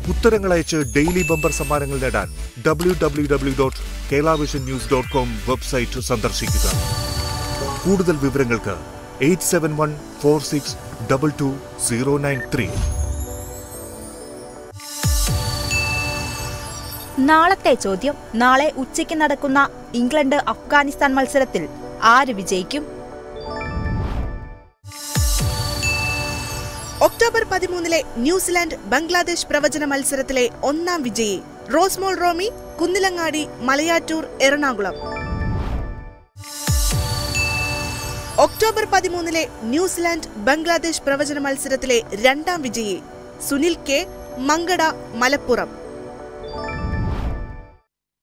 ഉത്തരങ്ങൾ അയച്ച് daily bumper സമ്മാനങ്ങൾ നേടാൻ W W W dot Keralavision news dot com website സന്ദർശിക്കുക കൂടുതൽ വിവരങ്ങൾക്ക് eight seven one four six double two zero nine three നാളത്തെ ചോദ്യം നാളെ ഉച്ചയ്ക്ക് നടക്കുന്ന ഇംഗ്ലണ്ട് അഫ്ഗാനിസ്ഥാൻ മത്സരത്തിൽ ആര് വിജയിക്കും ഒക്ടോബർ പതിമൂന്നിലെ ന്യൂസിലാൻഡ് ബംഗ്ലാദേശ് പ്രവചന മത്സരത്തിലെ ഒന്നാം വിജയി റോസ്മോൾ റോമി കുന്നിലങ്ങാടി മലയാറ്റൂർ എറണാകുളം ഒക്ടോബർ പതിമൂന്നിലെ ന്യൂസിലാൻഡ് ബംഗ്ലാദേശ് പ്രവചന മത്സരത്തിലെ രണ്ടാം വിജയി സുനിൽ കെ മങ്കട മലപ്പുറം